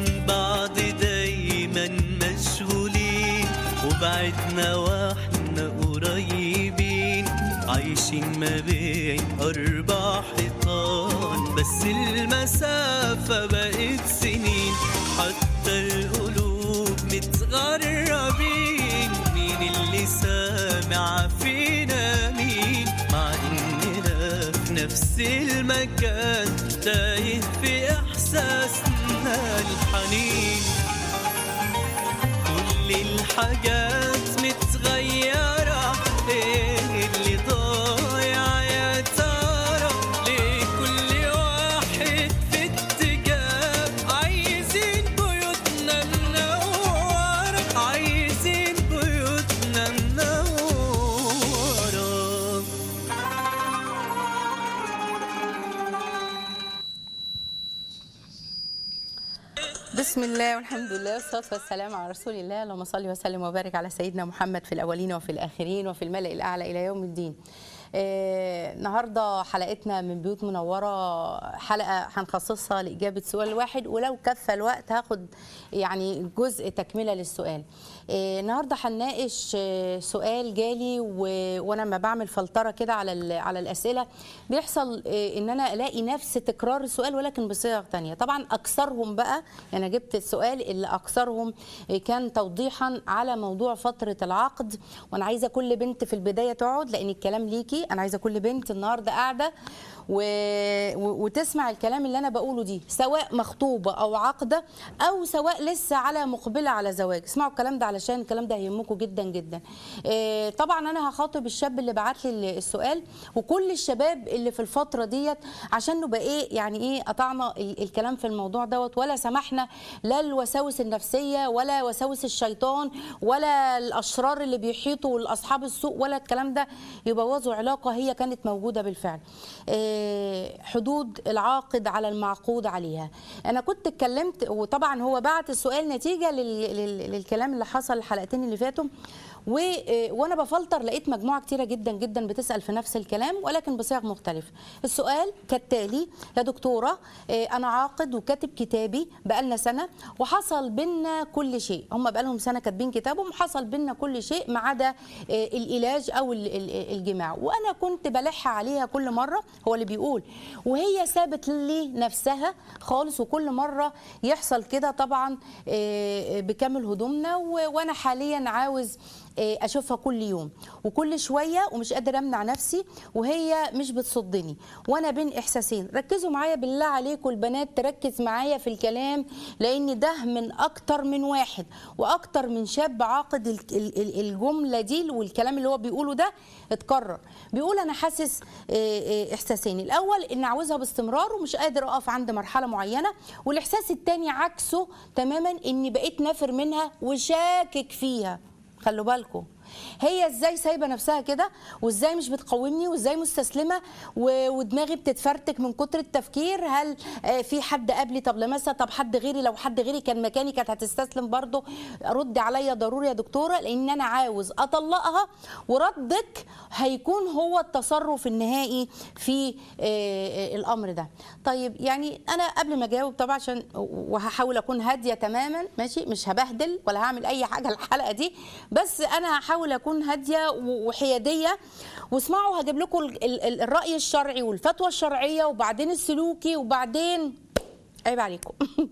بعض دايما مشغولين وبعدنا واحنا قريبين عايشين ما بين أربع حيطان بس المسافة بقت سنين حتى القلوب متغربين مين اللي سامع فينا مين مع إننا في نفس المكان تايه في إحساسنا الحنين كل الحاجات متغيرة ايه اللي ضايع يا ترى ليه كل واحد في اتجاه عايزين بيوتنا منورة عايزين بيوتنا منورة بسم الله والحمد لله والصلاة والسلام على رسول الله اللهم صل وسلم وبارك على سيدنا محمد في الأولين وفي الآخرين وفي الملأ الأعلى إلى يوم الدين آه، النهارده حلقتنا من بيوت منوره حلقه هنخصصها لاجابه سؤال واحد ولو كفى الوقت هاخد يعني جزء تكمله للسؤال آه، النهارده هنناقش آه، سؤال جالي و- وانا لما بعمل فلتره كده على ال- على الاسئله بيحصل آه، ان انا الاقي نفس تكرار السؤال ولكن بصيغ تانية طبعا اكثرهم بقى انا جبت السؤال اللي اكثرهم آه، كان توضيحا على موضوع فتره العقد وانا عايزه كل بنت في البدايه تقعد لان الكلام ليكي انا عايزه كل بنت النهارده قاعده و... و... وتسمع الكلام اللي انا بقوله دي سواء مخطوبه او عاقده او سواء لسه على مقبله على زواج اسمعوا الكلام ده علشان الكلام ده هيهمكم جدا جدا إيه طبعا انا هخاطب الشاب اللي بعت لي السؤال وكل الشباب اللي في الفتره ديت عشان نبقى ايه يعني ايه قطعنا ال- الكلام في الموضوع دوت ولا سمحنا لا الوساوس النفسيه ولا وساوس الشيطان ولا الاشرار اللي بيحيطوا والاصحاب السوء ولا الكلام ده يبوظوا علاقه هي كانت موجوده بالفعل إيه حدود العاقد على المعقود عليها انا كنت اتكلمت وطبعا هو بعت السؤال نتيجه لل... لل... للكلام اللي حصل الحلقتين اللي فاتوا و... إيه وانا بفلتر لقيت مجموعه كتيره جدا جدا بتسال في نفس الكلام ولكن بصيغ مختلفه السؤال كالتالي يا دكتوره إيه انا عاقد وكاتب كتابي بقالنا سنه وحصل بينا كل شيء هم بقالهم سنه كاتبين كتابهم حصل بينا كل شيء ما عدا إيه العلاج او ال- ال- الجماع وانا كنت بلح عليها كل مره هو اللي بيقول وهي سابت لي نفسها خالص وكل مره يحصل كده طبعا إيه، بكامل هدومنا و- وانا حاليا عاوز إيه، اشوفها كل يوم وكل شويه ومش قادره امنع نفسي وهي مش بتصدني وانا بين احساسين ركزوا معايا بالله عليكم البنات تركز معايا في الكلام لان ده من اكتر من واحد واكتر من شاب عاقد ال- ال- ال- الجمله دي والكلام اللي هو بيقوله ده اتكرر بيقول انا حاسس إيه، إيه، احساسين الاول ان عاوزها باستمرار ومش قادر اقف عند مرحله معينه والاحساس التاني عكسه تماما اني بقيت نافر منها وشاكك فيها خلوا بالكم هي ازاي سايبه نفسها كده وازاي مش بتقاومني وازاي مستسلمه و- ودماغي بتتفرتك من كتر التفكير هل آه، في حد قبلي طب لمسها طب حد غيري لو حد غيري كان مكاني كانت هتستسلم برضه رد عليا ضروري يا دكتوره لان انا عاوز اطلقها وردك هيكون هو التصرف النهائي في آه، آه، الامر ده طيب يعني انا قبل ما اجاوب طبعا عشان وهحاول اكون هاديه تماما ماشي مش هبهدل ولا هعمل اي حاجه الحلقه دي بس انا هحاول اكون هاديه و- وحياديه واسمعوا هجيب لكم ال- ال- الراي الشرعي والفتوى الشرعيه وبعدين السلوكي وبعدين عيب عليكم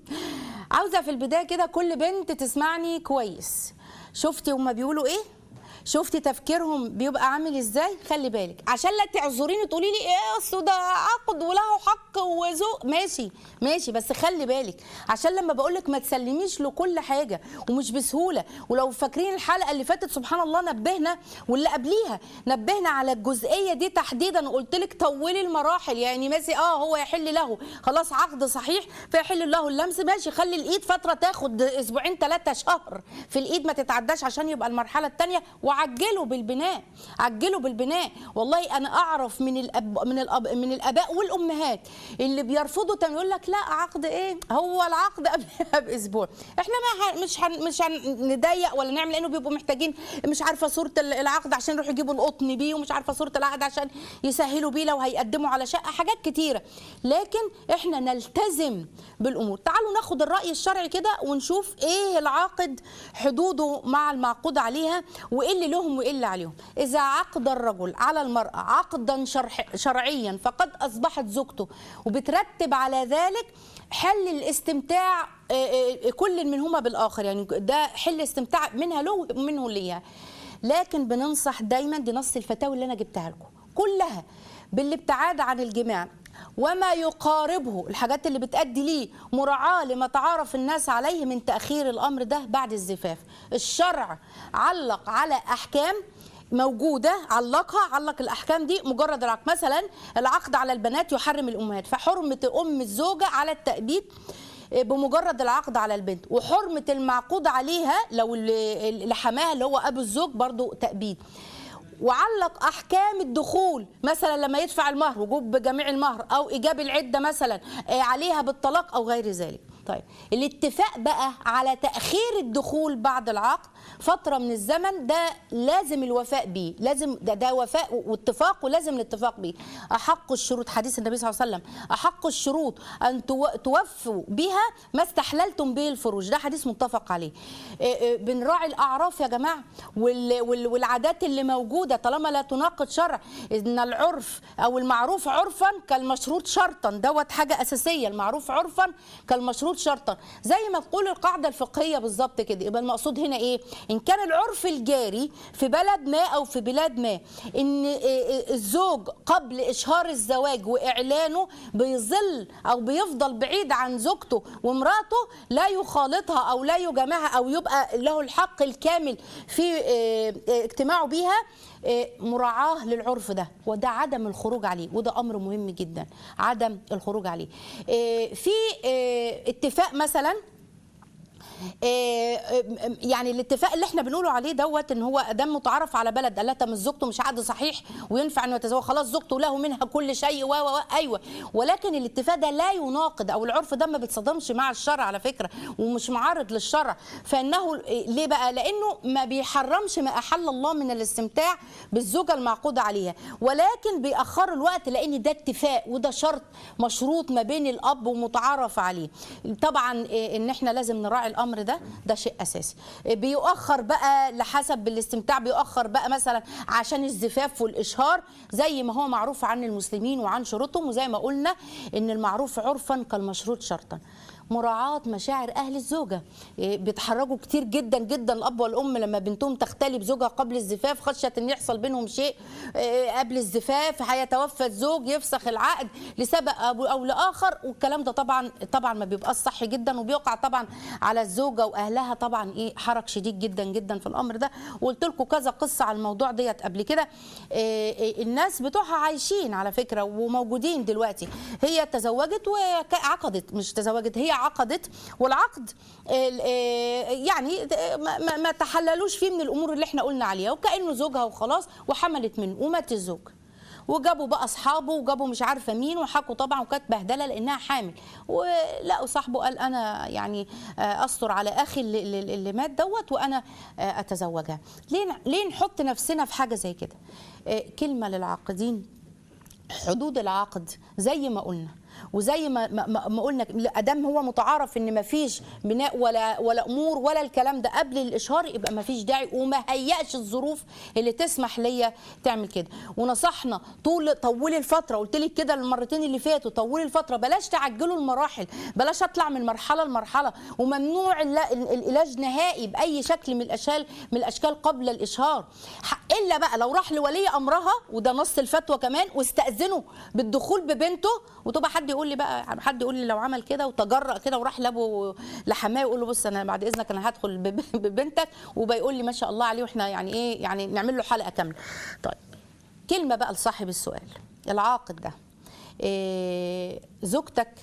عاوزه في البدايه كده كل بنت تسمعني كويس شفتي هما بيقولوا ايه شفتي تفكيرهم بيبقى عامل ازاي خلي بالك عشان لا تعذريني تقولي لي ايه اصل ده عقد وله حق وذوق ماشي ماشي بس خلي بالك عشان لما بقول لك ما تسلميش له كل حاجه ومش بسهوله ولو فاكرين الحلقه اللي فاتت سبحان الله نبهنا واللي قبليها نبهنا على الجزئيه دي تحديدا وقلت لك طولي المراحل يعني ماشي اه هو يحل له خلاص عقد صحيح فيحل له اللمس ماشي خلي الايد فتره تاخد اسبوعين ثلاثه شهر في الايد ما تتعداش عشان يبقى المرحله الثانيه وعجلوا بالبناء عجلوا بالبناء والله انا اعرف من الأب من الأب من الاباء والامهات اللي بيرفضوا تاني يقول لك لا عقد ايه هو العقد قبلها باسبوع احنا ما ه- مش هن مش هنضيق ولا نعمل لانه بيبقوا محتاجين مش عارفه صوره ال- العقد عشان يروحوا يجيبوا القطن بيه ومش عارفه صوره العقد عشان يسهلوا بيه لو هيقدموا على شقه حاجات كتيره لكن احنا نلتزم بالامور تعالوا ناخد الراي الشرعي كده ونشوف ايه العاقد حدوده مع المعقود عليها وايه اللي لهم وايه اللي عليهم اذا عقد الرجل على المراه عقدا شرح شرعيا فقد اصبحت زوجته وبترتب على ذلك حل الاستمتاع آه، آه، كل منهما بالاخر يعني ده حل استمتاع منها له ومنه ليها لكن بننصح دايما دي نص الفتاوي اللي انا جبتها لكم كلها بالابتعاد عن الجماع وما يقاربه الحاجات اللي بتأدي ليه مراعاة لما تعارف الناس عليه من تأخير الأمر ده بعد الزفاف الشرع علق على أحكام موجودة علقها علق الأحكام دي مجرد العقد مثلا العقد على البنات يحرم الأمهات فحرمة أم الزوجة على التأبيد بمجرد العقد على البنت وحرمة المعقود عليها لو اللي اللي حماها اللي هو أبو الزوج برضو تأبيد وعلق احكام الدخول مثلا لما يدفع المهر وجوب جميع المهر او ايجاب العده مثلا آه، عليها بالطلاق او غير ذلك طيب الاتفاق بقى على تاخير الدخول بعد العقد فتره من الزمن ده لازم الوفاء بيه لازم ده, ده وفاء واتفاق ولازم الاتفاق بيه احق الشروط حديث النبي صلى الله عليه وسلم احق الشروط ان تو- توفوا بها ما استحللتم به الفروج ده حديث متفق عليه آه، آه، بنراعي الاعراف يا جماعه وال- وال- والعادات اللي موجوده طالما لا تناقض شرع ان العرف او المعروف عرفا كالمشروط شرطا دوت حاجه اساسيه المعروف عرفا كالمشروط شرطا زي ما تقول القاعده الفقهيه بالظبط كده يبقى المقصود هنا ايه ان كان العرف الجاري في بلد ما او في بلاد ما ان آه، آه، الزوج قبل اشهار الزواج واعلانه بيظل او بيفضل بعيد عن زوجته ومراته لا يخالطها او لا يجامعها او يبقى له الحق الكامل في آه، آه، اجتماعه بيها آه، مراعاه للعرف ده وده عدم الخروج عليه وده امر مهم جدا عدم الخروج عليه آه، في آه، اتفاق مثلا آه، آه، يعني الاتفاق اللي احنا بنقوله عليه دوت ان هو دام متعارف على بلد قال لها طب مش زوجته مش عقد صحيح وينفع انه يتزوج خلاص زوجته له منها كل شيء و و و ايوه ولكن الاتفاق ده لا يناقض او العرف ده ما بيتصادمش مع الشرع على فكره ومش معارض للشرع فانه ليه بقى لانه ما بيحرمش ما احل الله من الاستمتاع بالزوجه المعقوده عليها ولكن بيأخروا الوقت لان ده اتفاق وده شرط مشروط ما بين الاب ومتعارف عليه طبعا إيه، ان احنا لازم نراعي الامر ده ده شيء اساسي إيه، بيؤخر بقى لحسب الاستمتاع بيؤخر بقى مثلا عشان الزفاف والاشهار زي ما هو معروف عن المسلمين وعن شروطهم وزي ما قلنا ان المعروف عرفا كالمشروط شرطا مراعاة مشاعر أهل الزوجة إيه، بيتحرجوا كتير جدا جدا الأب والأم لما بنتهم تختلي بزوجها قبل الزفاف خشية أن يحصل بينهم شيء إيه، قبل الزفاف هيتوفى الزوج يفسخ العقد لسبب أو أو لآخر والكلام ده طبعا طبعا ما بيبقاش صح جدا وبيقع طبعا على الزوجة وأهلها طبعا إيه حرج شديد جدا جدا في الأمر ده وقلت لكم كذا قصة على الموضوع ديت قبل كده إيه، إيه، الناس بتوعها عايشين على فكرة وموجودين دلوقتي هي تزوجت وعقدت مش تزوجت هي عقدت والعقد ال- آه، يعني ما- ما ما تحللوش فيه من الامور اللي احنا قلنا عليها وكانه زوجها وخلاص وحملت منه ومات الزوج وجابوا بقى اصحابه وجابوا مش عارفه مين وحكوا طبعا وكانت بهدله لانها حامل ولقوا صاحبه قال انا يعني آه، استر على اخي اللي, اللي اللي مات دوت وانا آه، اتزوجها ليه ليه نحط نفسنا في حاجه زي كده آه، كلمه للعاقدين حدود العقد زي ما قلنا وزي ما ما, ما ما قلنا ادام هو متعارف ان ما فيش بناء ولا ولا امور ولا الكلام ده قبل الاشهار يبقى ما فيش داعي وما هيأش الظروف اللي تسمح ليا تعمل كده ونصحنا طول طولي الفتره قلت لك كده المرتين اللي فاتوا طولي الفتره بلاش تعجلوا المراحل بلاش اطلع من مرحله لمرحله وممنوع الل- ال- العلاج نهائي باي شكل من الاشكال من الاشكال قبل الاشهار ح- الا بقى لو راح لولي امرها وده نص الفتوى كمان واستاذنوا بالدخول ببنته وتبقى حد يقول لي بقى حد يقول لي لو عمل كده وتجرأ كده وراح لابو لحماه يقول له بص انا بعد اذنك انا هدخل بب- ببنتك وبيقول لي ما شاء الله عليه واحنا يعني ايه يعني نعمل له حلقه كامله طيب كلمه بقى لصاحب السؤال العاقد ده إيه زوجتك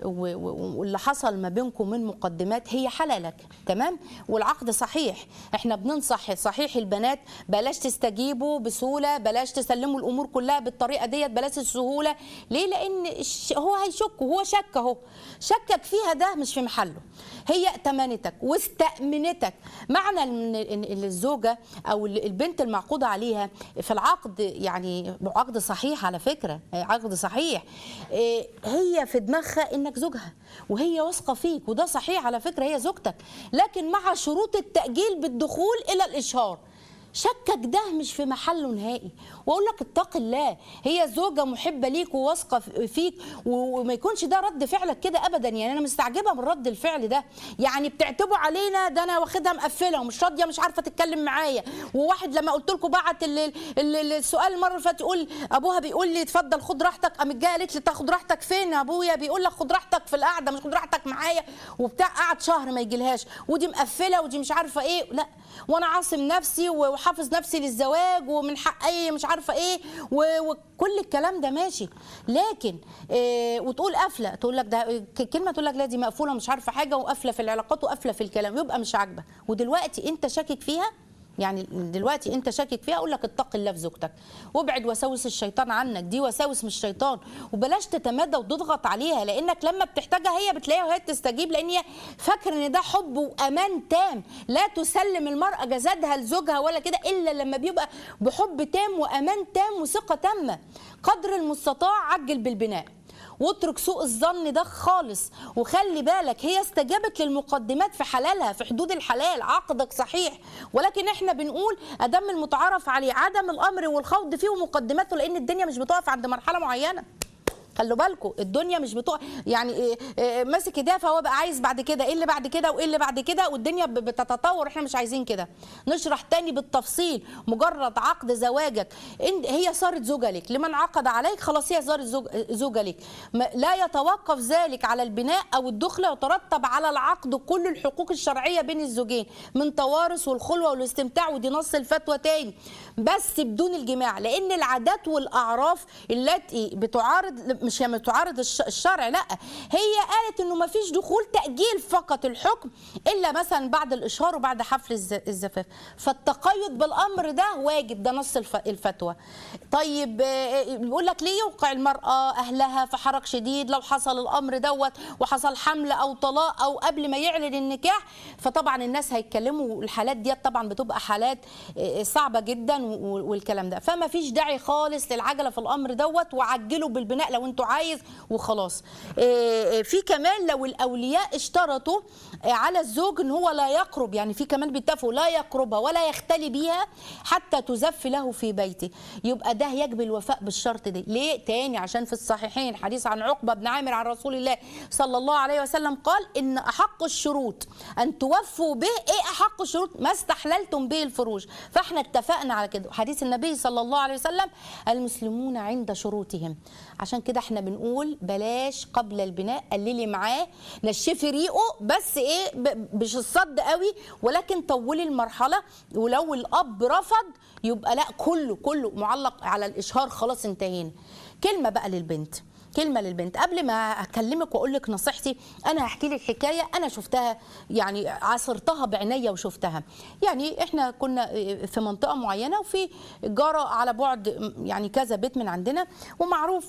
و- و- واللي حصل ما بينكم من مقدمات هي حلالك تمام والعقد صحيح احنا بننصح صحيح البنات بلاش تستجيبوا بسهوله بلاش تسلموا الامور كلها بالطريقه ديت بلاش السهوله ليه لان الش- هو هيشك وهو شك اهو شكك فيها ده مش في محله هي ائتمنتك واستأمنتك معنى ان إن الزوجه او البنت المعقود عليها في العقد يعني عقد صحيح على فكره عقد صحيح إيه، هي في دماغها انك زوجها وهي واثقه فيك وده صحيح على فكره هي زوجتك لكن مع شروط التأجيل بالدخول الى الاشهار شكك ده مش في محله نهائي واقول لك اتق الله هي زوجه محبه ليك وواثقه فيك و- وما يكونش ده رد فعلك كده ابدا يعني انا مستعجبه من رد الفعل ده يعني بتعتبوا علينا ده انا واخدها مقفله ومش راضيه مش عارفه تتكلم معايا وواحد لما قلت لكم بعت ال- ال- ال- السؤال المره اللي فاتت يقول ابوها بيقول لي اتفضل خد راحتك قامت جايه قالت لي تاخد راحتك فين يا ابويا بيقول لك خد راحتك في القعده مش خد راحتك معايا وبتاع قعد شهر ما يجيلهاش ودي مقفله ودي مش عارفه ايه لا وانا عاصم نفسي وحافظ نفسي للزواج ومن حقي مش عارفه ايه و- وكل الكلام ده ماشي لكن إيه وتقول قافله تقول لك ده ك- كلمه تقول لك لا دي مقفوله مش عارفه حاجه وقافله في العلاقات وقافله في الكلام يبقى مش عاجبه ودلوقتي انت شاكك فيها يعني دلوقتي انت شاكك فيها اقول لك اتق الله في زوجتك وابعد وساوس الشيطان عنك دي وساوس مش شيطان وبلاش تتمادى وتضغط عليها لانك لما بتحتاجها هي بتلاقيها وهي تستجيب لان هي فاكره ان ده حب وامان تام لا تسلم المراه جسدها لزوجها ولا كده الا لما بيبقى بحب تام وامان تام وثقه تامه قدر المستطاع عجل بالبناء واترك سوء الظن ده خالص وخلي بالك هي استجابت للمقدمات في حلالها في حدود الحلال عقدك صحيح ولكن احنا بنقول ادم المتعارف عليه عدم الامر والخوض فيه ومقدماته لان الدنيا مش بتقف عند مرحله معينه خلوا بالكم الدنيا مش بتوع يعني إيه إيه ماسك ايديها فهو بقى عايز بعد كده ايه اللي بعد كده وايه اللي بعد كده والدنيا ب- بتتطور احنا مش عايزين كده نشرح تاني بالتفصيل مجرد عقد زواجك إن هي صارت زوجة لك لمن عقد عليك خلاص هي صارت زوج زوجة لك ما- لا يتوقف ذلك على البناء او الدخله يترتب على العقد كل الحقوق الشرعيه بين الزوجين من توارث والخلوه والاستمتاع ودي نص الفتوى تاني بس بدون الجماع لان العادات والاعراف التي بتعارض مش هي بتعارض الش- الشرع لا هي قالت انه ما فيش دخول تاجيل فقط الحكم الا مثلا بعد الاشهار وبعد حفل الز- الزفاف فالتقيد بالامر ده واجب ده نص الف- الفتوى طيب آه، بيقول لك ليه يوقع المراه اهلها في حرج شديد لو حصل الامر دوت وحصل حمل او طلاق او قبل ما يعلن النكاح فطبعا الناس هيتكلموا الحالات ديت طبعا بتبقى حالات آه، صعبه جدا و- والكلام ده فما فيش داعي خالص للعجله في الامر دوت وعجلوا بالبناء لو انتوا عايز وخلاص آه، آه، في كمان لو الاولياء اشترطوا آه، على الزوج ان هو لا يقرب يعني في كمان بيتفقوا لا يقربها ولا يختلي بيها حتى تزف له في بيته يبقى ده يجب الوفاء بالشرط ده ليه تاني عشان في الصحيحين حديث عن عقبه بن عامر عن رسول الله صلى الله عليه وسلم قال ان احق الشروط ان توفوا به ايه احق الشروط ما استحللتم به الفروج فاحنا اتفقنا على كده حديث النبي صلى الله عليه وسلم المسلمون عند شروطهم عشان كده احنا بنقول بلاش قبل البناء قللي معاه نشفي ريقه بس ايه ب- مش الصد قوي ولكن طولي المرحله ولو الاب رفض يبقى لا كله كله معلق على الاشهار خلاص انتهينا كلمه بقى للبنت كلمه للبنت قبل ما اكلمك واقول لك نصيحتي انا هحكي لك حكايه انا شفتها يعني عاصرتها بعينيا وشفتها يعني احنا كنا في منطقه معينه وفي جاره على بعد يعني كذا بيت من عندنا ومعروف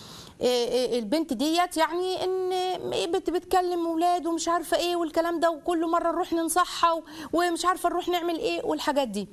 البنت ديت يعني ان بت بتكلم اولاد ومش عارفه ايه والكلام ده وكل مره نروح ننصحها و- ومش عارفه نروح نعمل ايه والحاجات دي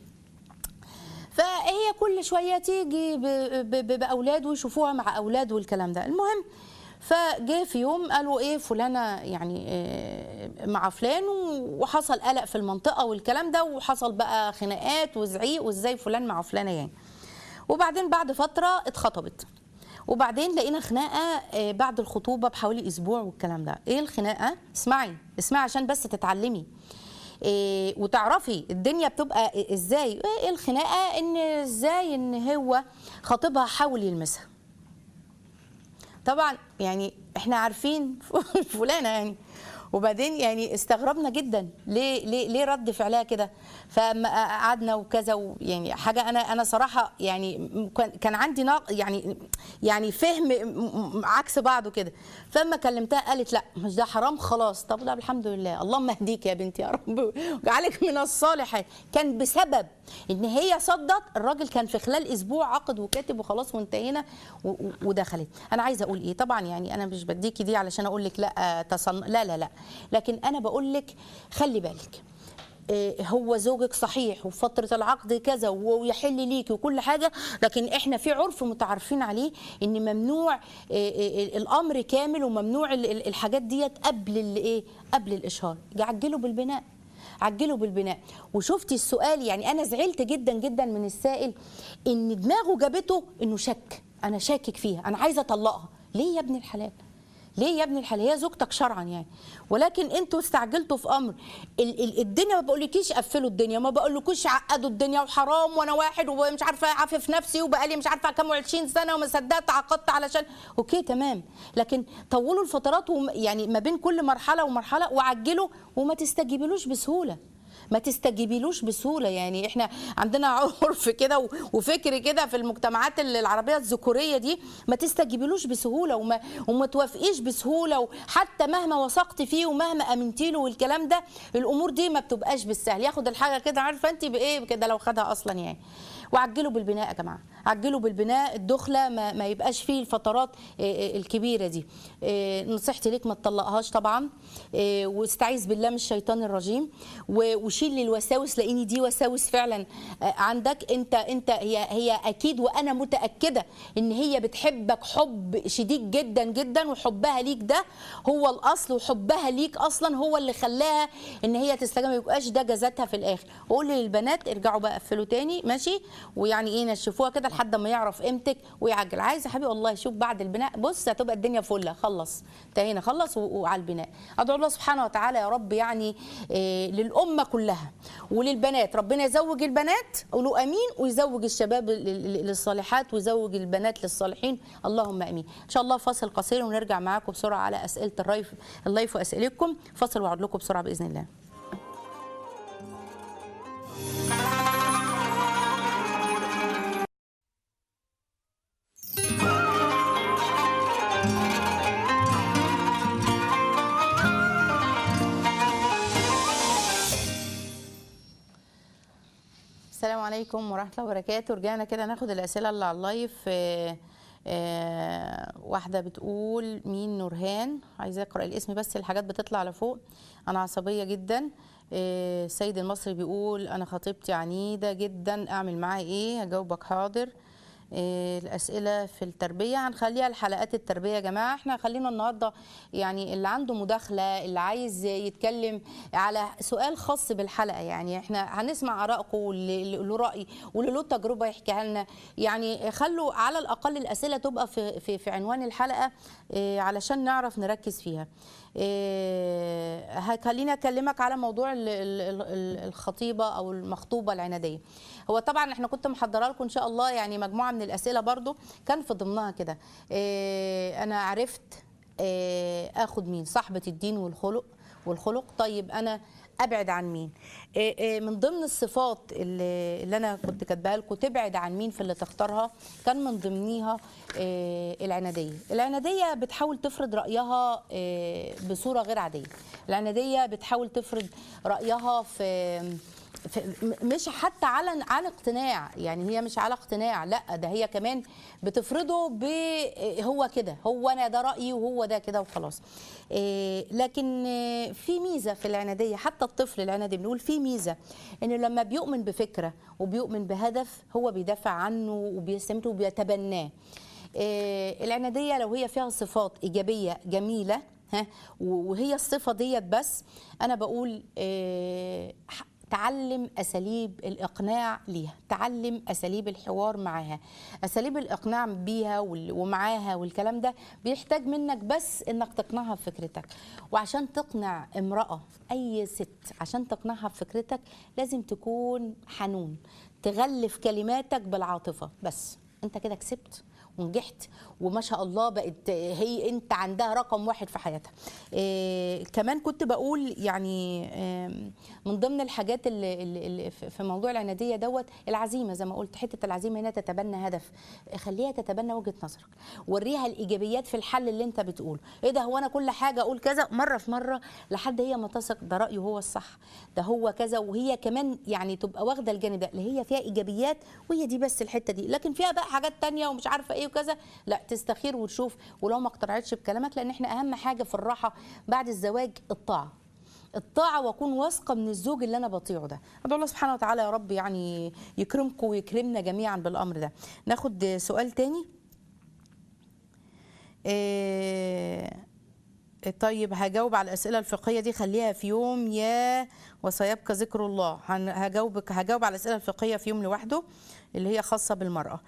فهي كل شويه تيجي ب- ب- ب- باولاد ويشوفوها مع اولاد والكلام ده المهم فجه في يوم قالوا ايه فلانه يعني آه، مع فلان وحصل قلق في المنطقه والكلام ده وحصل بقى خناقات وزعيق وازاي فلان مع فلانه يعني وبعدين بعد فتره اتخطبت وبعدين لقينا خناقه آه، بعد الخطوبه بحوالي اسبوع والكلام ده ايه الخناقه اسمعي اسمعي عشان بس تتعلمي إيه وتعرفي الدنيا بتبقى ازاي ايه الخناقه ان ازاي ان هو خطيبها حاول يلمسها طبعا يعني احنا عارفين فلانه يعني وبعدين يعني استغربنا جدا ليه ليه ليه رد فعلها كده فما قعدنا وكذا ويعني حاجه انا انا صراحه يعني م- كان- كان عندي ناق يعني يعني فهم م- م- عكس بعضه كده فلما كلمتها قالت لا مش ده حرام خلاص طب لا الحمد لله اللهم اهديك يا بنتي يا رب وجعلك من الصالحين كان بسبب ان هي صدت الراجل كان في خلال اسبوع عقد وكاتب وخلاص وانتهينا و- و- ودخلت انا عايزه اقول ايه طبعا يعني انا مش بديكي دي علشان اقول لك لا تصن... لا لا لا لكن انا بقول لك خلي بالك إيه، هو زوجك صحيح وفترة العقد كذا ويحل ليكي وكل حاجة لكن احنا في عرف متعارفين عليه ان ممنوع إيه، إيه، الامر كامل وممنوع ال- ال- الحاجات ديت قبل الايه قبل الاشهار عجلوا بالبناء عجلوا بالبناء وشفتي السؤال يعني انا زعلت جدا جدا من السائل ان دماغه جابته انه شك انا شاكك فيها انا عايزه اطلقها ليه يا ابن الحلال ليه يا ابن الحلال هي زوجتك شرعا يعني ولكن انتوا استعجلتوا في امر ال ال الدنيا ما بقولكيش قفلوا الدنيا ما بقولكوش عقدوا الدنيا وحرام وانا واحد ومش عارفه اعفف نفسي وبقالي مش عارفه كام 20 سنه وما صدقت عقدت علشان اوكي تمام لكن طولوا الفترات وم- يعني ما بين كل مرحله ومرحله وعجلوا وما تستجيبلوش بسهوله ما تستجيبيلوش بسهوله يعني احنا عندنا عرف كده و- وفكر كده في المجتمعات ال- العربيه الذكوريه دي ما تستجيبيلوش بسهوله وما وما توافقيش بسهوله وحتى مهما وثقت فيه ومهما امنتي له والكلام ده الامور دي ما بتبقاش بالسهل ياخد الحاجه كده عارفه انت بايه كده لو خدها اصلا يعني وعجلوا بالبناء يا جماعه عجلوا بالبناء الدخله ما, ما يبقاش فيه الفترات آه، آه، الكبيره دي آه، نصيحتي ليك ما تطلقهاش طبعا آه، واستعيذ بالله من الشيطان الرجيم و- وشيل الوساوس لان دي وساوس فعلا آه، عندك انت انت هي هي اكيد وانا متاكده ان هي بتحبك حب شديد جدا جدا وحبها ليك ده هو الاصل وحبها ليك اصلا هو اللي خلاها ان هي تستجمع ما يبقاش ده جزاتها في الاخر وقول للبنات ارجعوا بقى قفلوا تاني ماشي ويعني ايه نشفوها كده لحد ما يعرف قيمتك ويعجل عايز يا حبيبي والله شوف بعد البناء بص هتبقى الدنيا فله خلص انتهينا خلص و- وعلى البناء ادعو الله سبحانه وتعالى يا رب يعني إيه للامه كلها وللبنات ربنا يزوج البنات قولوا امين ويزوج الشباب ال- ال- للصالحات ويزوج البنات للصالحين اللهم امين ان شاء الله فاصل قصير ونرجع معاكم بسرعه على اسئله الريف اللايف واسئلتكم فاصل واعود لكم بسرعه باذن الله السلام عليكم ورحمة الله وبركاته رجعنا كده ناخد الأسئلة اللي على اللايف آه، آه، واحدة بتقول مين نورهان عايزة أقرأ الاسم بس الحاجات بتطلع لفوق أنا عصبية جدا آه، السيد المصري بيقول أنا خطيبتي عنيدة جدا أعمل معاها إيه هجاوبك حاضر آه، الأسئلة في التربية هنخليها لحلقات التربية يا جماعة احنا خلينا النهاردة يعني اللي عنده مداخلة اللي عايز يتكلم على سؤال خاص بالحلقة يعني احنا هنسمع آرائكم واللي له رأي واللي له تجربة يحكيها لنا يعني خلوا على الأقل الأسئلة تبقى في, في, في عنوان الحلقة آه، علشان نعرف نركز فيها آه، خليني اكلمك على موضوع ال- ال- ال- الخطيبه او المخطوبه العناديه هو طبعا احنا كنت محضره لكم ان شاء الله يعني مجموعه من الاسئله برضو كان في ضمنها كده آه، انا عرفت آه، اخد مين صاحبه الدين والخلق والخلق طيب انا ابعد عن مين آه، آه، من ضمن الصفات اللي, اللي انا كنت كاتباها لكم تبعد عن مين في اللي تختارها كان من ضمنيها آه، العناديه العناديه بتحاول تفرض رايها آه، بصوره غير عاديه العناديه بتحاول تفرض رايها في في- م- مش حتى على عن اقتناع يعني هي مش على اقتناع لا ده هي كمان بتفرضه ب هو كده هو انا ده رايي وهو ده كده وخلاص إيه، لكن آه، في ميزه في العناديه حتى الطفل العنادي بنقول في ميزه انه لما بيؤمن بفكره وبيؤمن بهدف هو بيدافع عنه وبيستمته وبيتبناه إيه، العناديه لو هي فيها صفات ايجابيه جميله ها وهي الصفه ديت بس انا بقول إيه، ح- تعلم اساليب الاقناع ليها تعلم اساليب الحوار معاها اساليب الاقناع بيها وال- ومعاها والكلام ده بيحتاج منك بس انك تقنعها بفكرتك وعشان تقنع امراه اي ست عشان تقنعها بفكرتك لازم تكون حنون تغلف كلماتك بالعاطفه بس انت كده كسبت ونجحت وما شاء الله بقت هي انت عندها رقم واحد في حياتها إيه كمان كنت بقول يعني آم، من ضمن الحاجات اللي, اللي اللي في في موضوع العناديه دوت العزيمه زي ما قلت حته العزيمه هنا تتبنى هدف خليها تتبنى وجهه نظرك وريها الايجابيات في الحل اللي انت بتقوله ايه ده هو انا كل حاجه اقول كذا مره في مره لحد هي ما تثق ده رايه هو الصح ده هو كذا وهي كمان يعني تبقى واخده الجانب ده اللي هي فيها ايجابيات وهي دي بس الحته دي لكن فيها بقى حاجات تانية ومش عارفه ايه وكذا لا تستخير وتشوف ولو ما اقتنعتش بكلامك لان احنا اهم حاجه في الراحه بعد الزواج الطاعه الطاعة واكون واثقة من الزوج اللي انا بطيعه ده ادعو الله سبحانه وتعالى يا رب يعني يكرمكم ويكرمنا جميعا بالامر ده ناخد سؤال تاني إيه طيب هجاوب على الاسئله الفقهيه دي خليها في يوم يا وسيبقى ذكر الله هن- هجاوبك هجاوب على الاسئله الفقهيه في يوم لوحده اللي هي خاصه بالمراه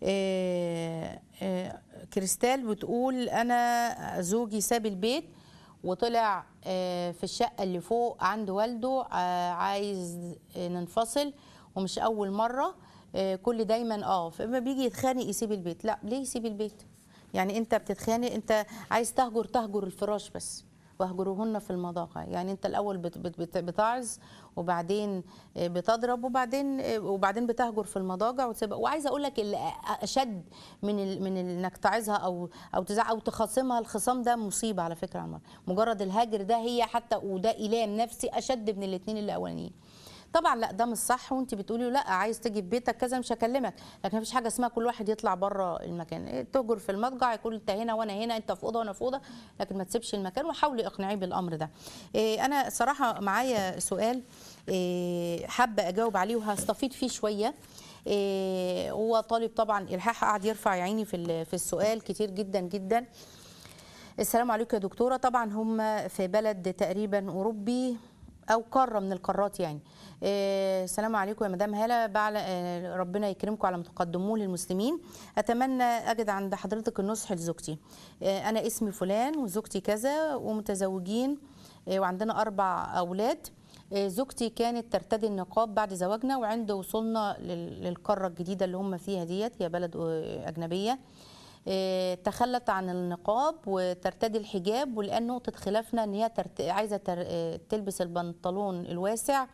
إيه إيه كريستال بتقول انا زوجي ساب البيت وطلع آه، في الشقه اللي فوق عند والده آه، عايز آه، ننفصل ومش اول مره آه، كل دايما اه فما بيجي يتخانق يسيب البيت لا ليه يسيب البيت يعني انت بتتخانق انت عايز تهجر تهجر الفراش بس واهجروهن في المضاجع يعني انت الاول بت بت بت بتعظ وبعدين آه، بتضرب وبعدين آه، وبعدين بتهجر في المضاجع وتسيبها وعايزه اقول لك اللي اشد من ال من ال- انك تعظها او او تزعق او تخاصمها الخصام ده مصيبه على فكره على المرأة. مجرد الهجر ده هي حتى وده ايلام نفسي اشد من الاثنين الاولانيين طبعا لا ده مش صح وانت بتقولي له لا عايز تيجي في بيتك كذا مش هكلمك لكن مفيش حاجه اسمها كل واحد يطلع بره المكان إيه، تهجر في المضجع يقول انت هنا وانا هنا انت في اوضه وانا في اوضه لكن ما تسيبش المكان وحاولي اقنعيه بالامر ده إيه، انا صراحه معايا سؤال إيه، حابه اجاوب عليه وهستفيد فيه شويه إيه، هو طالب طبعا الحاح قاعد يرفع يا عيني في ال- في السؤال كتير جدا جدا السلام عليكم يا دكتورة طبعا هم في بلد تقريبا أوروبي أو قارة من القارات يعني آه، السلام عليكم يا مدام هالة بعل- آه، ربنا يكرمكم على ما تقدموه للمسلمين أتمنى أجد عند حضرتك النصح لزوجتي آه، أنا اسمي فلان وزوجتي كذا ومتزوجين آه، وعندنا أربع أولاد آه، زوجتي كانت ترتدي النقاب بعد زواجنا وعند وصولنا لل- للقارة الجديدة اللي هم فيها ديت هي بلد آه، أجنبية آه، تخلت عن النقاب وترتدي الحجاب ولان نقطه خلافنا ان هي ترت... عايزه تر... آه، تلبس البنطلون الواسع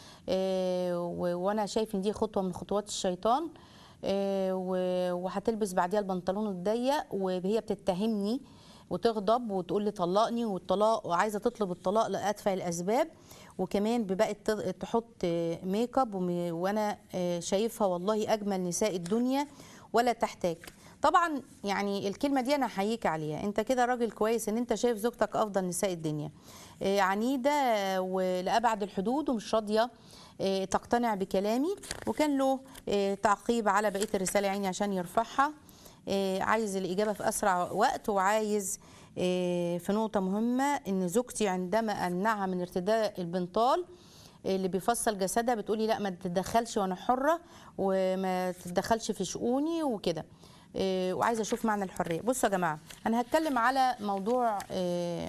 آه، و- وانا شايف ان دي خطوه من خطوات الشيطان آه، و- وهتلبس بعديها البنطلون الضيق وهي بتتهمني وتغضب وتقول لي طلقني والطلاق وعايزه تطلب الطلاق لاتفه الاسباب وكمان بقت ت- تحط آه، ميك اب وم- وانا آه، شايفها والله اجمل نساء الدنيا ولا تحتاج طبعا يعني الكلمه دي انا احييك عليها انت كده راجل كويس ان انت شايف زوجتك افضل نساء الدنيا آه، عنيده آه، ولابعد الحدود ومش راضيه آه، تقتنع بكلامي وكان له آه، تعقيب على بقيه الرساله يعني عشان يرفعها آه، عايز الاجابه في اسرع وقت وعايز آه، في نقطه مهمه ان زوجتي عندما امنعها من ارتداء البنطال اللي بيفصل جسدها بتقولي لا ما تتدخلش وانا حره وما تتدخلش في شؤوني وكده إيه، وعايزه اشوف معنى الحريه بصوا يا جماعه انا هتكلم على موضوع إيه،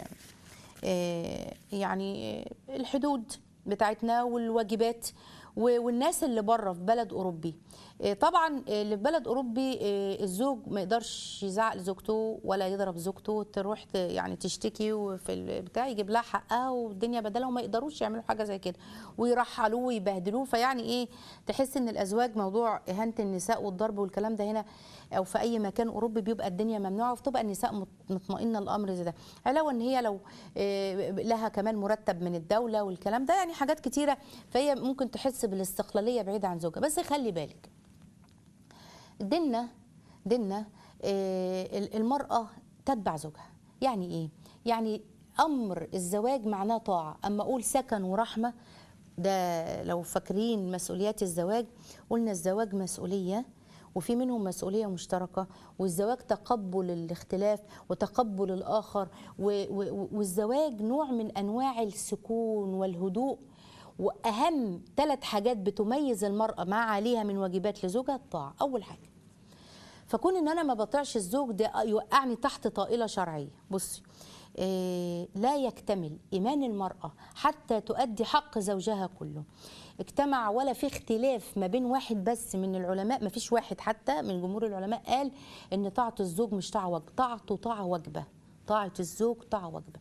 إيه، يعني الحدود بتاعتنا والواجبات و- والناس اللي بره في بلد اوروبي إيه، طبعا اللي في بلد اوروبي إيه، الزوج ما يقدرش يزعق لزوجته ولا يضرب زوجته تروح ت- يعني تشتكي وفي البتاع يجيب لها حقها والدنيا بدلها وما يقدروش يعملوا حاجه زي كده ويرحلوه ويبهدلوه فيعني ايه تحس ان الازواج موضوع اهانه النساء والضرب والكلام ده هنا او في اي مكان اوروبي بيبقى الدنيا ممنوعه وبتبقى النساء مط- مطمئنه الامر زي ده علاوه ان هي لو آه، لها كمان مرتب من الدوله والكلام ده يعني حاجات كتيره فهي ممكن تحس بالاستقلاليه بعيده عن زوجها بس خلي بالك ديننا ديننا آه، المرأة تتبع زوجها يعني ايه؟ يعني أمر الزواج معناه طاعة أما أقول سكن ورحمة ده لو فاكرين مسؤوليات الزواج قلنا الزواج مسؤولية وفي منهم مسؤولية مشتركة والزواج تقبل الاختلاف وتقبل الآخر و- و- والزواج نوع من أنواع السكون والهدوء وأهم ثلاث حاجات بتميز المرأة ما عليها من واجبات لزوجها الطاعة أول حاجة فكون ان انا ما بطيعش الزوج ده يوقعني تحت طائله شرعيه بصي إيه، لا يكتمل إيمان المرأة حتى تؤدي حق زوجها كله اجتمع ولا في اختلاف ما بين واحد بس من العلماء ما فيش واحد حتى من جمهور العلماء قال ان طاعة الزوج مش طاعة واجبة طاعته طاعة واجبة طاعة الزوج طاعة واجبة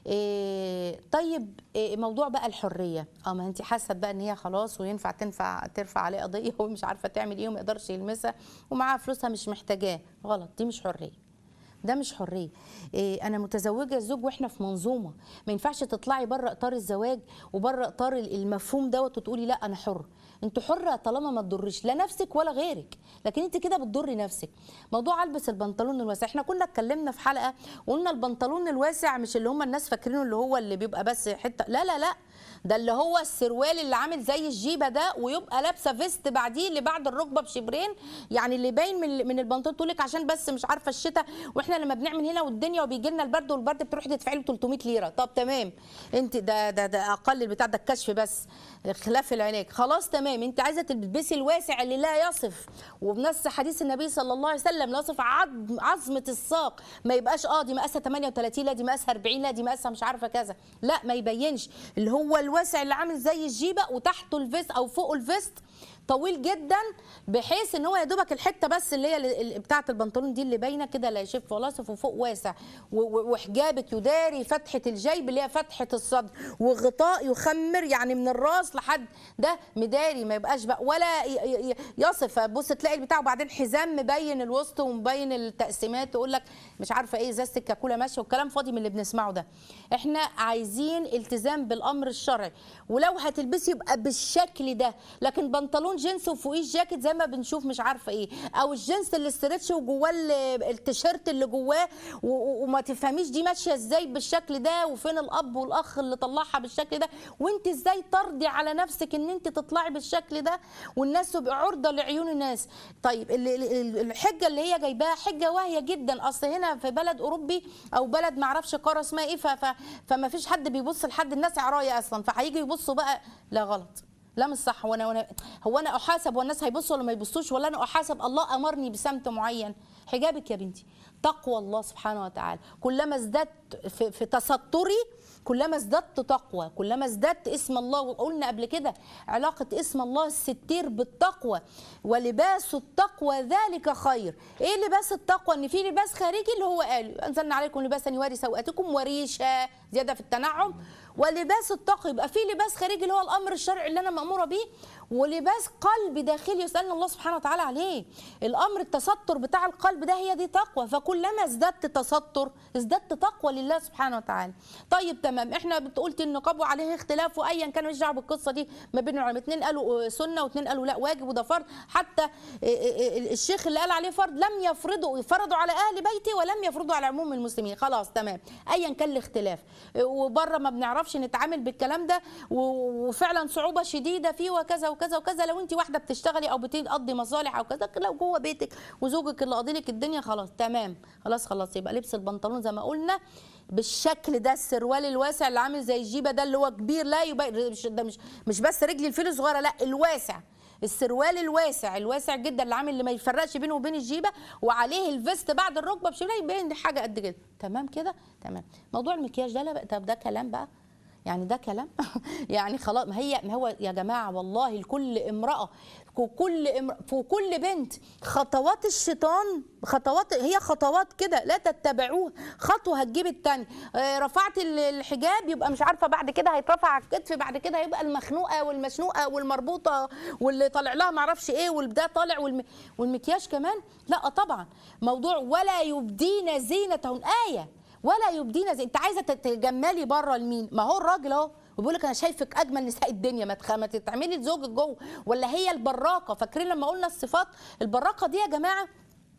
إيه طيب إيه موضوع بقى الحريه اه ما انت حاسه بقى ان هي خلاص وينفع تنفع ترفع عليه قضيه ومش عارفه تعمل ايه وما يقدرش يلمسها ومعاها فلوسها مش محتاجاه غلط دي مش حريه ده مش حريه إيه انا متزوجه زوج واحنا في منظومه ما ينفعش تطلعي بره اطار الزواج وبره اطار المفهوم دوت وتقولي لا انا حر انت حره طالما ما تضريش لا نفسك ولا غيرك لكن انت كده بتضري نفسك موضوع البس البنطلون الواسع احنا كنا اتكلمنا في حلقه وقلنا البنطلون الواسع مش اللي هم الناس فاكرينه اللي هو اللي بيبقى بس حته لا لا لا ده اللي هو السروال اللي عامل زي الجيبه ده ويبقى لابسه فيست بعديه اللي بعد الركبه بشبرين يعني اللي باين من من البنطلون تقول لك عشان بس مش عارفه الشتاء واحنا لما بنعمل هنا والدنيا وبيجي لنا البرد والبرد بتروحي تدفعي له 300 ليره طب تمام انت ده ده ده اقل البتاع ده الكشف بس خلاف العلاج خلاص تمام انت عايزه تلبسي الواسع اللي لا يصف وبنص حديث النبي صلى الله عليه وسلم لا يصف عظم عظمه الساق ما يبقاش اه دي مقاسها 38 لا دي مقاسها 40 لا دي مقاسها مش عارفه كذا لا ما يبينش اللي هو الواسع اللي عامل زي الجيبه وتحته الفيست او فوقه الفيست طويل جدا بحيث ان هو يا دوبك الحته بس اللي هي ال- بتاعه البنطلون دي اللي باينه كده لا يشف ولا يصف وفوق واسع و- و- وحجابك يداري فتحه الجيب اللي هي فتحه الصدر وغطاء يخمر يعني من الراس لحد ده مداري ما يبقاش بقى ولا ي- ي- يصف بص تلاقي البتاع وبعدين حزام مبين الوسط ومبين التقسيمات تقول لك مش عارفه ايه ازازه الكاكولا ماشيه والكلام فاضي من اللي بنسمعه ده احنا عايزين التزام بالامر الشرعي ولو هتلبسي يبقى بالشكل ده لكن بنطلون جينز وفوقيه جاكيت زي ما بنشوف مش عارفه ايه او الجينز اللي استرتش وجواه ال- التيشيرت اللي جواه و- و- وما تفهميش دي ماشيه ازاي بالشكل ده وفين الاب والاخ اللي طلعها بالشكل ده وانت ازاي ترضي على نفسك ان انت تطلعي بالشكل ده والناس تبقى عرضه لعيون الناس طيب ال- ال- ال- الحجه اللي هي جايباها حجه واهيه جدا اصل هنا في بلد اوروبي او بلد ما اعرفش قاره اسمها ايه ف- ف- فما فيش حد بيبص لحد الناس عرايه اصلا فهيجي يبصوا بقى لا غلط لا مش صح وانا وانا هو انا احاسب والناس هيبصوا ولا ما يبصوش ولا انا احاسب الله امرني بسمت معين حجابك يا بنتي تقوى الله سبحانه وتعالى كلما ازددت في, في تستري كلما ازددت تقوى كلما ازددت اسم الله وقلنا قبل كده علاقة اسم الله الستير بالتقوى ولباس التقوى ذلك خير ايه لباس التقوى ان في لباس خارجي اللي هو قال انزلنا عليكم لباسا يواري سوءاتكم وريشة زيادة في التنعم ولباس التقوى يبقى في لباس خارجي اللي هو الامر الشرعي اللي انا ماموره بيه ولباس قلب داخلي يسالنا الله سبحانه وتعالى عليه الامر التستر بتاع القلب ده هي دي تقوى فكلما ازددت تستر ازددت تقوى لله سبحانه وتعالى طيب تمام احنا قلت النقاب وعليه اختلاف وايا كان مش دعوه بالقصه دي ما بين العلماء اتنين قالوا سنه واتنين قالوا لا واجب وده فرض حتى الشيخ اللي قال عليه فرض لم يفرضوا فرضوا على اهل بيتي ولم يفرضوا على عموم المسلمين خلاص تمام ايا كان الاختلاف وبره ما بنعرفش نتعامل بالكلام ده وفعلا صعوبه شديده فيه وكذا وكذا وكذا لو انت واحده بتشتغلي او بتقضي مصالح او كذا لو جوه بيتك وزوجك اللي قاضي لك الدنيا خلاص تمام خلاص خلاص يبقى لبس البنطلون زي ما قلنا بالشكل ده السروال الواسع اللي عامل زي الجيبه ده اللي هو كبير لا يبقى مش ده مش مش بس رجل الفيل صغيره لا الواسع السروال الواسع الواسع جدا اللي عامل اللي ما يفرقش بينه وبين الجيبه وعليه الفيست بعد الركبه بشبه يبين حاجه قد كده تمام كده تمام موضوع المكياج ده لا طب ده كلام بقى يعني ده كلام يعني خلاص ما هي ما هو يا جماعه والله لكل امراه وكل امرأة وكل بنت خطوات الشيطان خطوات هي خطوات كده لا تتبعوها خطوه هتجيب الثانيه رفعت الحجاب يبقى مش عارفه بعد كده هيترفع على الكتف بعد كده هيبقى المخنوقه والمشنوقه والمربوطه واللي طالع لها ما اعرفش ايه والده طالع والم... والمكياج كمان لا طبعا موضوع ولا يبدين زينتهن ايه ولا يبدين زي انت عايزه تتجملي بره لمين ما هو الراجل اهو وبيقول لك انا شايفك اجمل نساء الدنيا ما تخ... ما تتعملي لزوجك جوه ولا هي البراقه فاكرين لما قلنا الصفات البراقه دي يا جماعه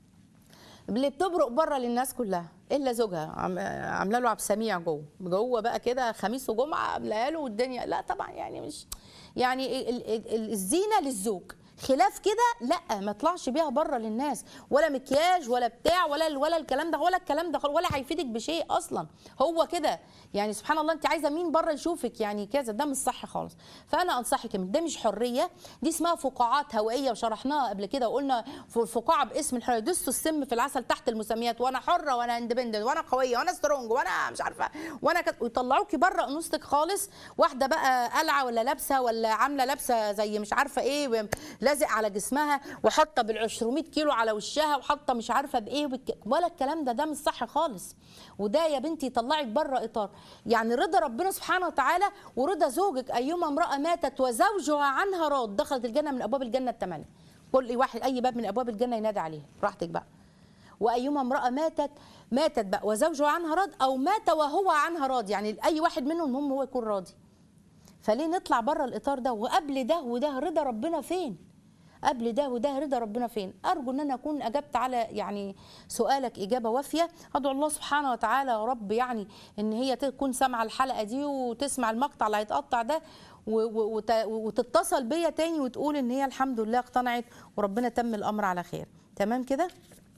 اللي بتبرق بره للناس كلها الا زوجها عامله له عبد سميع جوه جوه بقى كده خميس وجمعه عاملاها له والدنيا لا طبعا يعني مش يعني الزينه للزوج خلاف كده لا ما اطلعش بيها بره للناس ولا مكياج ولا بتاع ولا ولا الكلام ده ولا الكلام ده ولا هيفيدك بشيء اصلا هو كده يعني سبحان الله انت عايزه مين بره يشوفك يعني كذا ده مش صح خالص فانا انصحك من ده مش حريه دي اسمها فقاعات هوائيه وشرحناها قبل كده وقلنا ف- الفقاعه باسم الحريه دسوا السم في العسل تحت المسميات وانا حره وانا اندبندنت وانا قويه وانا سترونج وانا مش عارفه وانا كت... ويطلعوكي بره انوثتك خالص واحده بقى قلعه ولا لابسه ولا عامله لابسه زي مش عارفه ايه لازق على جسمها وحاطه بال 200 كيلو على وشها وحاطه مش عارفه بايه وبك... ولا الكلام ده ده مش صح خالص وده يا بنتي يطلعك بره اطار يعني رضا ربنا سبحانه وتعالى ورضا زوجك ايما امراه ماتت وزوجها عنها راض دخلت الجنه من ابواب الجنه الثمانيه كل واحد اي باب من ابواب الجنه ينادي عليها براحتك بقى وايما امراه ماتت ماتت بقى وزوجها عنها راض او مات وهو عنها راض يعني اي واحد منهم المهم هو يكون راضي فليه نطلع بره الاطار ده وقبل ده وده رضا ربنا فين قبل ده وده رضا ربنا فين ارجو ان انا اكون اجبت على يعني سؤالك اجابه وافيه ادعو الله سبحانه وتعالى يا رب يعني ان هي تكون سامعه الحلقه دي وتسمع المقطع اللي هيتقطع ده و- و- وت- وتتصل بيا تاني وتقول ان هي الحمد لله اقتنعت وربنا تم الامر على خير تمام كده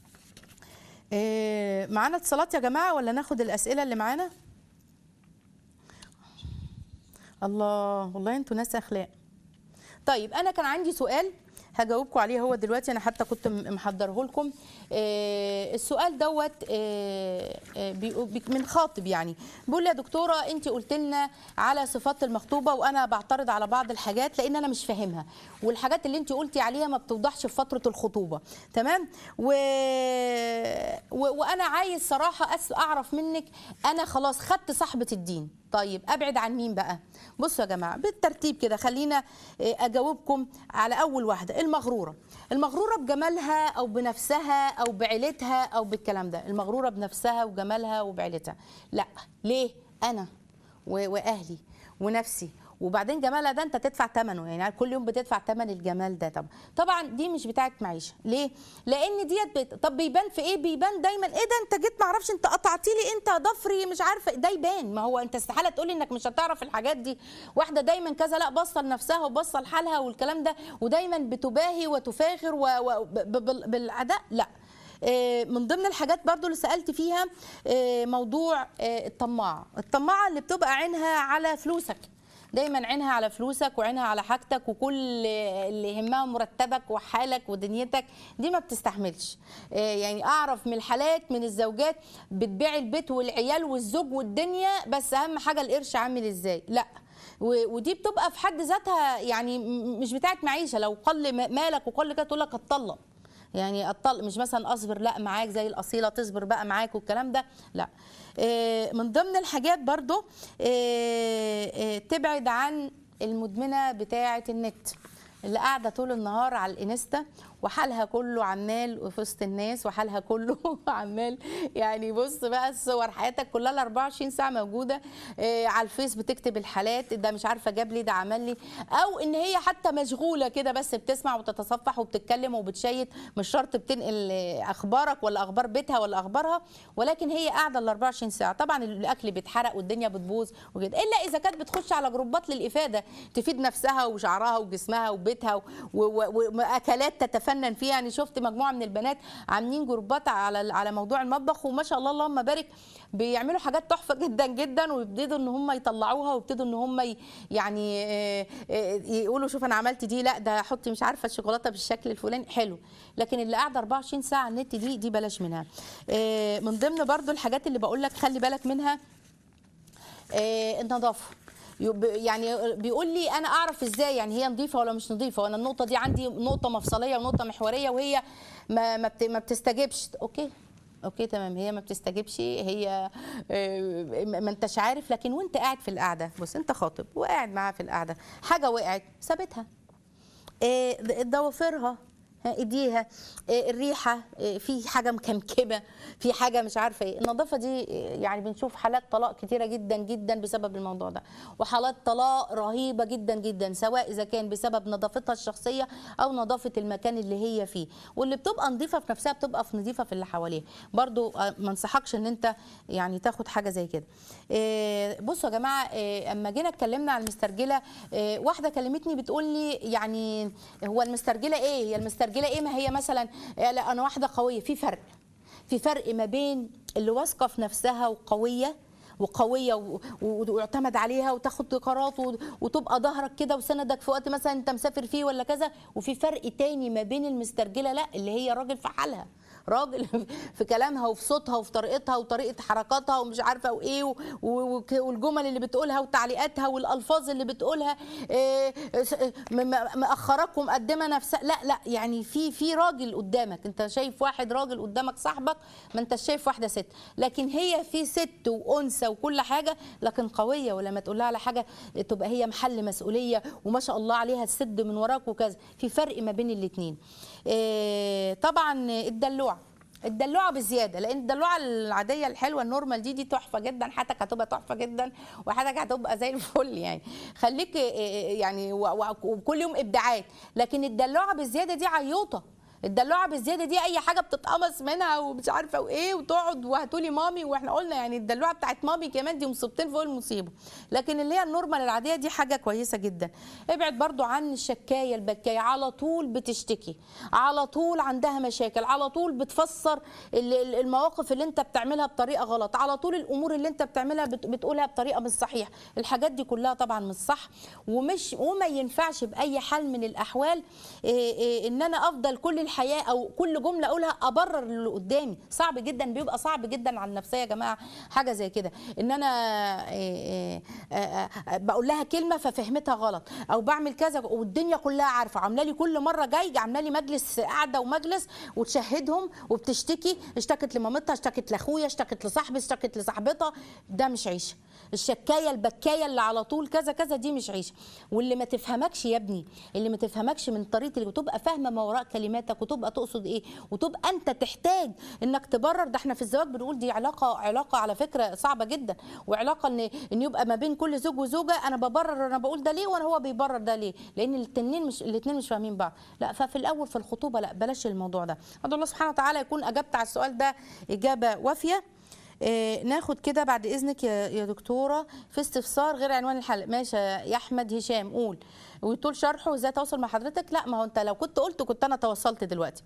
إيه معانا اتصالات يا جماعه ولا ناخد الاسئله اللي معانا الله والله انتوا ناس اخلاق طيب انا كان عندي سؤال هجاوبكم عليه هو دلوقتي انا حتى كنت م- محضره لكم آه السؤال دوت آه آه بيقو- بي- من خاطب يعني بيقول لي يا دكتوره انت قلت لنا على صفات المخطوبه وانا بعترض على بعض الحاجات لان انا مش فاهمها والحاجات اللي انت قلتي عليها ما بتوضحش في فتره الخطوبه تمام و... و... وانا عايز صراحه أس... اعرف منك انا خلاص خدت صاحبه الدين طيب ابعد عن مين بقى بصوا يا جماعه بالترتيب كده خلينا آه، اجاوبكم على اول واحده المغروره المغروره بجمالها او بنفسها او بعيلتها او بالكلام ده المغروره بنفسها وجمالها وبعيلتها لا ليه انا و- واهلي ونفسي وبعدين جمالها ده انت تدفع ثمنه يعني كل يوم بتدفع ثمن الجمال ده طبعا طبعا دي مش بتاعت معيشه ليه لان ديت بت... طب بيبان في ايه بيبان دايما ايه ده انت جيت معرفش انت قطعتي لي انت ضفري مش عارفه ده يبان ما هو انت استحاله تقولي انك مش هتعرف الحاجات دي واحده دايما كذا لا باصه لنفسها وباصه لحالها والكلام ده ودايما بتباهي وتفاخر و... و... ب... ب... بالعداء لا آه، من ضمن الحاجات برضو اللي سألت فيها آه، موضوع آه، الطماعة الطماعة اللي بتبقى عينها على فلوسك دايما عينها على فلوسك وعينها على حاجتك وكل اللي يهمها مرتبك وحالك ودنيتك دي ما بتستحملش آه، يعني اعرف من الحالات من الزوجات بتبيع البيت والعيال والزوج والدنيا بس اهم حاجه القرش عامل ازاي لا و- ودي بتبقى في حد ذاتها يعني م- مش بتاعت معيشه لو قل م- مالك وقل كده تقول لك اتطلق يعني الطلق مش مثلا اصبر لا معاك زي الاصيله تصبر بقى معاك والكلام ده لا آه، من ضمن الحاجات برضو آه، آه، تبعد عن المدمنه بتاعه النت اللي قاعده طول النهار على الانستا وحالها كله عمال في وسط الناس وحالها كله عمال يعني بص بقى الصور حياتك كلها ال 24 ساعه موجوده آه، على الفيس بتكتب الحالات ده مش عارفه جاب لي ده عمل لي او ان هي حتى مشغوله كده بس بتسمع وتتصفح وبتتكلم وبتشيت مش شرط بتنقل آه، اخبارك ولا اخبار بيتها ولا اخبارها ولكن هي قاعده ال 24 ساعه طبعا الاكل بيتحرق والدنيا بتبوظ وكده الا اذا كانت بتخش على جروبات للافاده تفيد نفسها وشعرها وجسمها وبيتها و- و- واكلات تتفنن فيها يعني شفت مجموعه من البنات عاملين جروبات على على موضوع المطبخ وما شاء الله اللهم بارك بيعملوا حاجات تحفه جدا جدا ويبتدوا ان هم يطلعوها ويبتدوا ان هم ي- يعني آه، آه، يقولوا شوف انا عملت دي لا ده حطي مش عارفه الشوكولاته بالشكل الفلاني حلو لكن اللي قاعده 24 ساعه على النت دي دي بلاش منها آه، من ضمن برضو الحاجات اللي بقول لك خلي بالك منها آه، النظافه يب- يعني بيقول لي انا اعرف ازاي يعني هي نظيفه ولا مش نظيفه وانا النقطه دي عندي نقطه مفصليه ونقطه محوريه وهي ما ما بت- ما بتستجبش اوكي اوكي تمام هي ما بتستجبش هي آه، ما انتش عارف لكن وانت قاعد في القعده بص انت خاطب وقاعد معاها في القعده حاجه وقعت سابتها آه، ضوافرها ها، ايديها آه، الريحه آه، في حاجه مكمكمه في حاجه مش عارفه ايه النظافه دي آه، يعني بنشوف حالات طلاق كتيره جدا جدا بسبب الموضوع ده وحالات طلاق رهيبه جدا جدا سواء اذا كان بسبب نظافتها الشخصيه او نظافه المكان اللي هي فيه واللي بتبقى نظيفه في نفسها بتبقى في نظيفه في اللي حواليها برضو آه، ما انصحكش ان انت يعني تاخد حاجه زي كده آه، بصوا يا جماعه آه، اما جينا اتكلمنا عن المسترجله آه، واحده كلمتني بتقول لي يعني هو المسترجله ايه هي المسترجله ايه ما هي مثلا آه، لا انا واحده قويه في فرق في فرق ما بين اللي واثقه في نفسها وقويه وقويه و- و- ويعتمد عليها وتاخد قرارات و- وتبقى ظهرك كده وسندك في وقت مثلا انت مسافر فيه ولا كذا وفي فرق تاني ما بين المسترجله لا اللي هي راجل في حالها راجل في كلامها وفي صوتها وفي طريقتها وطريقه حركاتها ومش عارفه وايه و- و- وك- والجمل اللي بتقولها وتعليقاتها والالفاظ اللي بتقولها إيه، س- م- م- مأخراك ومقدمه نفسها لا لا يعني في في راجل قدامك انت شايف واحد راجل قدامك صاحبك ما انت شايف واحده ست لكن هي في ست وانثى وكل حاجه لكن قويه ولما تقول لها على حاجه تبقى هي محل مسؤوليه وما شاء الله عليها تسد من وراك وكذا في فرق ما بين الاثنين طبعا الدلوعه الدلوعه بزياده لان الدلوعه العاديه الحلوه النورمال دي دي تحفه جدا حياتك هتبقى تحفه جدا وحياتك هتبقى زي الفل يعني خليك آه، آه، يعني و- و- وكل يوم ابداعات لكن الدلوعه بالزياده دي عيوطه الدلوعه بالزياده دي اي حاجه بتتقمص منها ومش عارفه وايه وتقعد وهاتولي مامي واحنا قلنا يعني الدلوعه بتاعت مامي كمان دي مصيبتين فوق المصيبه لكن اللي هي النورمال العاديه دي حاجه كويسه جدا ابعد برضو عن الشكايه البكايه على طول بتشتكي على طول عندها مشاكل على طول بتفسر ال- ال- المواقف اللي انت بتعملها بطريقه غلط على طول الامور اللي انت بتعملها بت- بتقولها بطريقه مش صحيحه الحاجات دي كلها طبعا مش صح ومش وما ينفعش باي حال من الاحوال إيه إيه ان انا افضل كل الحياه او كل جمله اقولها ابرر اللي قدامي صعب جدا بيبقى صعب جدا على النفسيه يا جماعه حاجه زي كده ان انا إيه إيه آه، آه، بقول لها كلمه ففهمتها غلط او بعمل كذا والدنيا كلها عارفه عامله لي كل مره جاي عامله لي مجلس قاعده ومجلس وتشهدهم وبتشتكي اشتكت لمامتها اشتكت لاخويا اشتكت لصاحبي اشتكت لصاحبتها ده مش عيشه الشكايه البكايه اللي على طول كذا كذا دي مش عيشه واللي ما تفهمكش يا ابني اللي ما تفهمكش من طريقه اللي وتبقى فاهمه ما وراء كلماتك وتبقى تقصد ايه وتبقى انت تحتاج انك تبرر ده احنا في الزواج بنقول دي علاقه علاقه على فكره صعبه جدا وعلاقه ان ان يبقى ما بين كل زوج وزوجه انا ببرر انا بقول ده ليه وانا هو بيبرر ده ليه لان الاثنين مش الاثنين مش فاهمين بعض لا ففي الاول في الخطوبه لا بلاش الموضوع ده ادعو الله سبحانه وتعالى يكون اجبت على السؤال ده اجابه وافيه آه، ناخد كده بعد اذنك يا يا دكتوره في استفسار غير عنوان الحلقه ماشي يا احمد هشام قول وطول شرحه ازاي اتواصل مع حضرتك لا ما هو انت لو كنت قلت كنت انا تواصلت دلوقتي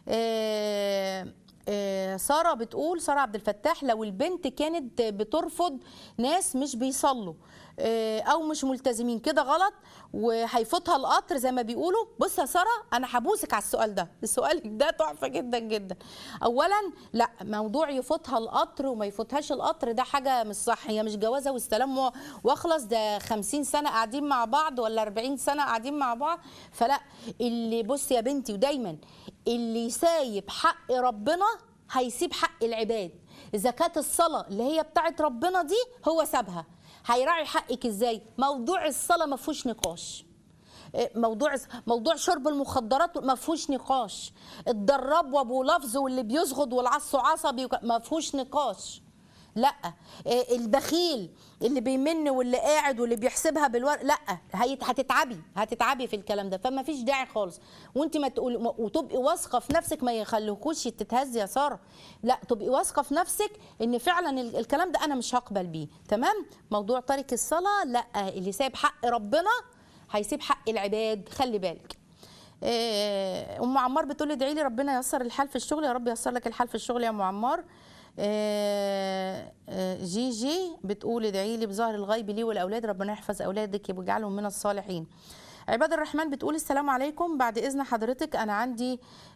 آه، آه، ساره بتقول ساره عبد الفتاح لو البنت كانت بترفض ناس مش بيصلوا آه، او مش ملتزمين كده غلط وهيفوتها القطر زي ما بيقولوا بص يا ساره انا هبوسك على السؤال ده السؤال ده تحفه جدا جدا اولا لا موضوع يفوتها القطر وما يفوتهاش القطر ده حاجه مش صح هي مش جوازه والسلام و- واخلص ده 50 سنه قاعدين مع بعض ولا 40 سنه قاعدين مع بعض فلا اللي بص يا بنتي ودايما اللي سايب حق ربنا هيسيب حق العباد اذا كانت الصلاه اللي هي بتاعت ربنا دي هو سابها هيراعي حقك ازاي موضوع الصلاه ما فيهوش نقاش موضوع موضوع شرب المخدرات ما فيهوش نقاش الضراب وابو لفظ واللي بيزغد والعص عصبي وك- ما فيهوش نقاش لا إيه البخيل اللي بيمن واللي قاعد واللي بيحسبها بالورق لا هيت- هتتعبي هتتعبي في الكلام ده فما فيش داعي خالص وانت ما تقول ما- وتبقي واثقه في نفسك ما يخليكوش تتهزي يا ساره لا تبقي واثقه في نفسك ان فعلا ال- الكلام ده انا مش هقبل بيه تمام موضوع ترك الصلاه لا اللي سايب حق ربنا هيسيب حق العباد خلي بالك آه، ام عمار بتقول لي ادعي لي ربنا ييسر الحال في الشغل يا رب ييسر لك الحال في الشغل يا ام عمار آه، آه، جي جي بتقول ادعي لي بظهر الغيب لي والاولاد ربنا يحفظ اولادك ويجعلهم من الصالحين عباد الرحمن بتقول السلام عليكم بعد اذن حضرتك انا عندي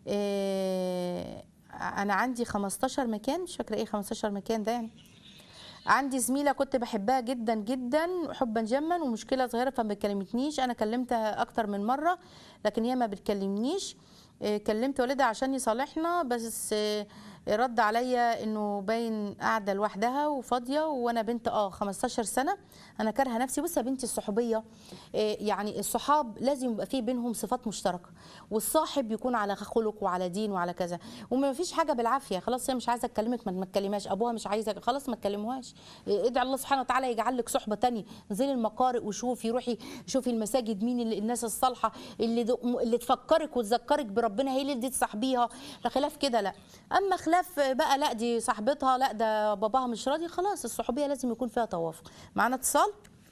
آه، انا عندي 15 مكان مش فاكره ايه 15 مكان ده يعني عندي زميله كنت بحبها جدا جدا حبا جما ومشكله صغيره فما بتكلمتنيش انا كلمتها اكتر من مره لكن هي ما بتكلمنيش آه، كلمت والدها عشان يصالحنا بس آه، رد عليا انه باين قاعده لوحدها وفاضيه وانا بنت اه 15 سنه انا كارهه نفسي بص يا بنتي الصحوبيه آه، يعني الصحاب لازم يبقى فيه بينهم صفات مشتركه والصاحب يكون على خلق وعلى دين وعلى كذا وما فيش حاجه بالعافيه خلاص هي مش عايزه تكلمك ما ما تكلمهاش ابوها مش عايزه خلاص ما تكلموهاش آه، ادعي الله سبحانه وتعالى يجعل لك صحبه تانية انزلي المقارئ وشوفي روحي شوفي المساجد مين اللي الناس الصالحه اللي دو اللي تفكرك وتذكرك بربنا هي اللي دي تصاحبيها لا خلاف كده لا اما خلاف بقى لا دي صاحبتها لا ده باباها مش راضي خلاص الصحوبيه لازم يكون فيها توافق معانا اتصال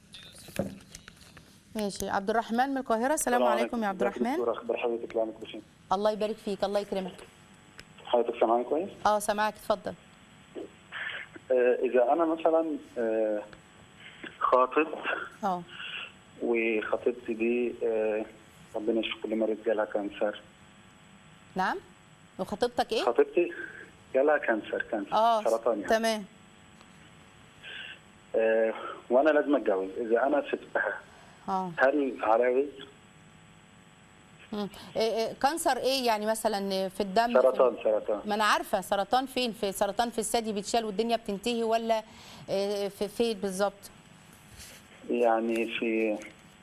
ماشي عبد الرحمن من القاهره السلام عليكم يا عبد الرحمن دكتور اخبار حضرتك لا مكروشين الله يبارك فيك الله يكرمك حضرتك سامعاني كويس اه سامعك اتفضل آه اذا انا مثلا آه خاطب اه وخطيبتي دي آه ربنا يشفي كل مريض جالها كانسر نعم وخطيبتك ايه خطيبتي جالها كانسر كانسر اه سرطان يعني تمام آه وانا لازم اتجوز اذا انا سبتها اه هل على وزر مم. إيه إيه كانسر ايه يعني مثلا في الدم سرطان في... سرطان ما انا عارفه سرطان فين في سرطان في الثدي بيتشال والدنيا بتنتهي ولا إيه في فين بالظبط يعني في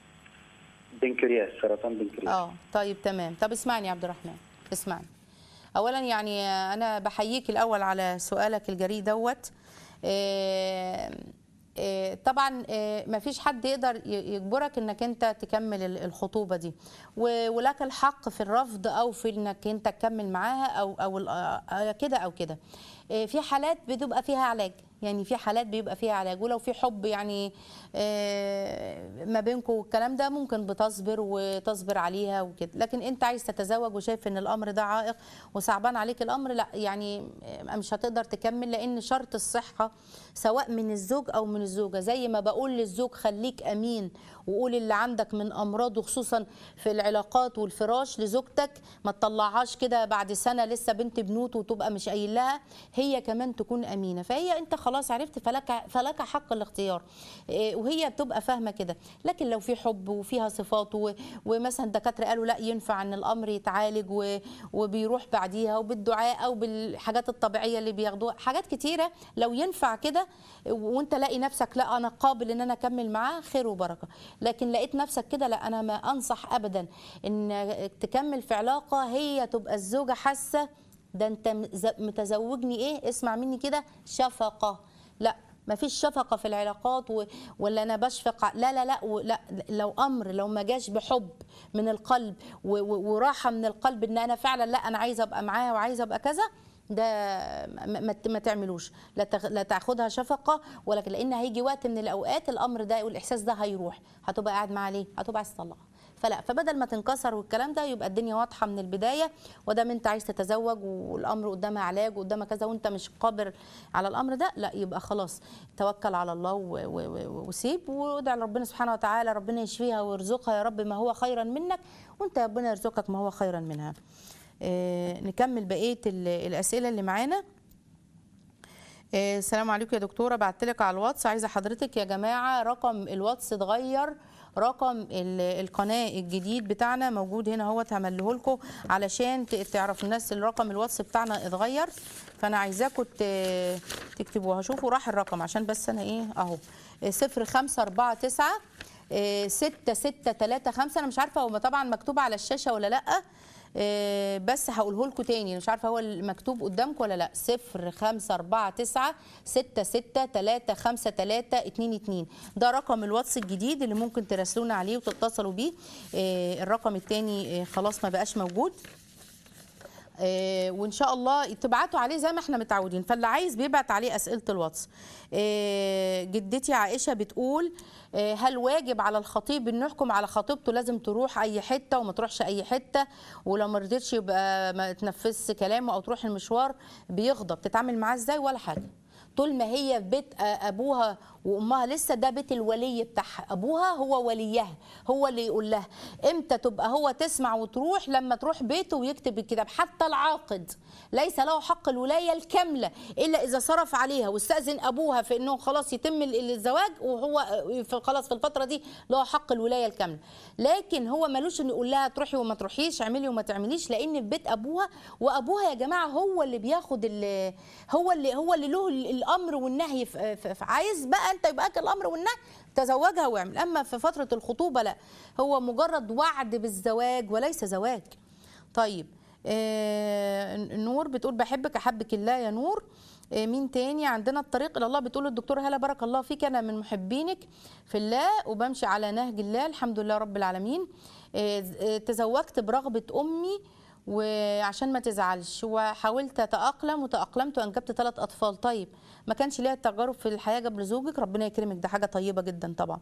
بنكرياس سرطان بنكرياس اه طيب تمام طب اسمعني يا عبد الرحمن اسمعني اولا يعني انا بحييك الاول على سؤالك الجريء دوت إيه إيه طبعا إيه ما فيش حد يقدر ي- يجبرك انك انت تكمل ال- الخطوبه دي و- ولك الحق في الرفض او في انك انت تكمل معاها او او ال- آه كده او كده إيه في حالات بتبقى فيها علاج يعني في حالات بيبقى فيها علاج ولو في حب يعني آه، ما بينكم والكلام ده ممكن بتصبر وتصبر عليها وكده لكن انت عايز تتزوج وشايف ان الامر ده عائق وصعبان عليك الامر لا يعني آه، مش هتقدر تكمل لان شرط الصحه سواء من الزوج او من الزوجه زي ما بقول للزوج خليك امين وقول اللي عندك من امراض وخصوصا في العلاقات والفراش لزوجتك ما تطلعهاش كده بعد سنه لسه بنت بنوت وتبقى مش قايل لها هي كمان تكون امينه فهي انت خلاص عرفت فلك فلك حق الاختيار إيه، وهي بتبقى فاهمه كده لكن لو في حب وفيها صفات و- ومثلا الدكاتره قالوا لا ينفع ان الامر يتعالج و- وبيروح بعديها وبالدعاء او بالحاجات الطبيعيه اللي بياخدوها حاجات كتيره لو ينفع كده وانت لاقي نفسك لا انا قابل ان انا اكمل معاه خير وبركه لكن لقيت نفسك كده لا انا ما انصح ابدا ان تكمل في علاقه هي تبقى الزوجه حاسه ده انت مز- متزوجني ايه اسمع مني كده شفقه لا ما فيش شفقه في العلاقات و... ولا انا بشفق ع- لا لا لا و... لا لو امر لو ما جاش بحب من القلب و... و... وراحه من القلب ان انا فعلا لا انا عايزه ابقى معاها وعايزه ابقى كذا ده ما, ما, ما تعملوش لا, تغ... لا تاخدها شفقه ولكن لان هيجي وقت من الاوقات الامر ده والاحساس ده هيروح هتبقى قاعد معاه ليه هتبقى عايز تطلقها فلا فبدل ما تنكسر والكلام ده يبقى الدنيا واضحه من البدايه ودام انت عايز تتزوج والامر قدامها علاج وقدامها كذا وانت مش قادر على الامر ده لا يبقى خلاص توكل على الله و- و- و- وسيب وادعي لربنا سبحانه وتعالى ربنا يشفيها ويرزقها يا رب ما هو خيرا منك وانت يا ربنا يرزقك ما هو خيرا منها آه، نكمل بقيه ال- الاسئله اللي معانا آه، السلام عليكم يا دكتوره بعت لك على الواتس عايزه حضرتك يا جماعه رقم الواتس اتغير رقم ال- القناه الجديد بتاعنا موجود هنا اهوت همليه لكم علشان ت- تعرفوا الناس الرقم الواتس بتاعنا اتغير فانا عايزاكم ت- تكتبوها شوفوا راح الرقم عشان بس انا ايه اهو 0549 6 6 3 5 انا مش عارفه هو طبعا مكتوب على الشاشه ولا لا آه، بس هقوله لكم تاني مش عارفه هو المكتوب قدامكم ولا لا 0 5 4 9 6 6 3 5 3 2 2 ده رقم الواتس الجديد اللي ممكن تراسلونا عليه وتتصلوا بيه آه، الرقم التاني آه، خلاص ما بقاش موجود آه، وان شاء الله تبعتوا عليه زي ما احنا متعودين فاللي عايز بيبعت عليه اسئله الواتس آه، جدتي عائشه بتقول آه، هل واجب على الخطيب انه يحكم على خطيبته لازم تروح اي حته وما تروحش اي حته ولو ما رضيتش يبقى ما تنفذش كلامه او تروح المشوار بيغضب تتعامل معاه ازاي ولا حاجه طول ما هي في بيت آه، ابوها وامها لسه ده بيت الولي بتاعها ابوها هو وليها هو اللي يقول لها امتى تبقى هو تسمع وتروح لما تروح بيته ويكتب الكتاب حتى العاقد ليس له حق الولايه الكامله الا اذا صرف عليها واستاذن ابوها في انه خلاص يتم ال- الزواج وهو في خلاص في الفتره دي له حق الولايه الكامله لكن هو ملوش انه يقول لها تروحي وما تروحيش اعملي وما تعمليش لان في بيت ابوها وابوها يا جماعه هو اللي بياخد ال- هو اللي هو اللي له ال- الامر والنهي في في- في- عايز بقى انت يبقى لك الامر والنهي تزوجها واعمل اما في فتره الخطوبه لا هو مجرد وعد بالزواج وليس زواج طيب آه نور بتقول بحبك احبك الله يا نور آه مين تاني عندنا الطريق الى الله بتقول الدكتوره هلا بارك الله فيك انا من محبينك في الله وبمشي على نهج الله الحمد لله رب العالمين آه آه، تزوجت برغبه امي وعشان ما تزعلش وحاولت اتاقلم وتاقلمت وانجبت ثلاث اطفال طيب ما كانش ليها تجارب في الحياه قبل زوجك ربنا يكرمك ده حاجه طيبه جدا طبعا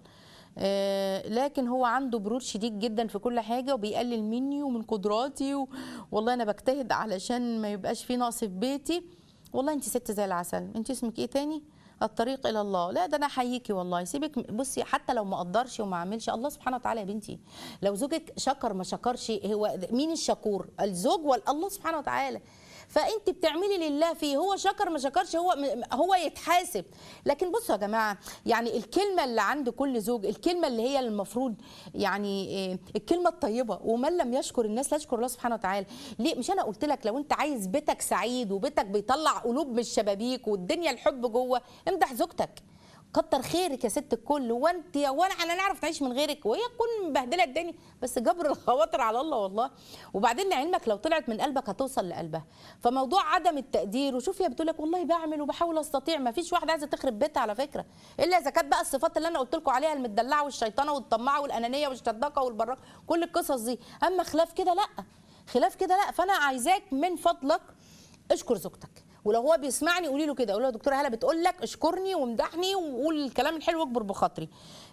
آه، لكن هو عنده برود شديد جدا في كل حاجه وبيقلل مني ومن قدراتي و... والله انا بجتهد علشان ما يبقاش في نقص في بيتي والله انت ست زي العسل انت اسمك ايه تاني الطريق الى الله لا ده انا احييكي والله سيبك بصي حتى لو ما قدرش وما عملش الله سبحانه وتعالى يا بنتي لو زوجك شكر ما شكرش هو مين الشكور الزوج ولا الله سبحانه وتعالى فانت بتعملي لله فيه هو شكر ما شكرش هو هو يتحاسب لكن بصوا يا جماعه يعني الكلمه اللي عند كل زوج الكلمه اللي هي المفروض يعني إيه، الكلمه الطيبه ومن لم يشكر الناس لا يشكر الله سبحانه وتعالى ليه مش انا قلت لك لو انت عايز بيتك سعيد وبيتك بيطلع قلوب من الشبابيك والدنيا الحب جوه امدح زوجتك كتر خيرك يا ست الكل وانت يا وانا انا نعرف نعيش من غيرك وهي تكون مبهدله الدنيا بس جبر الخواطر على الله والله وبعدين لعلمك لو طلعت من قلبك هتوصل لقلبها فموضوع عدم التقدير وشوف هي بتقول لك والله بعمل وبحاول استطيع ما فيش واحده عايزه تخرب بيتها على فكره الا اذا كانت بقى الصفات اللي انا قلت لكم عليها المدلعه والشيطانه والطماعه والانانيه والشداقه والبراق كل القصص دي اما خلاف كده لا خلاف كده لا فانا عايزاك من فضلك اشكر زوجتك ولو هو بيسمعني قولي له كده قولي له يا دكتوره هلا بتقول لك اشكرني وامدحني وقول الكلام الحلو واكبر بخاطري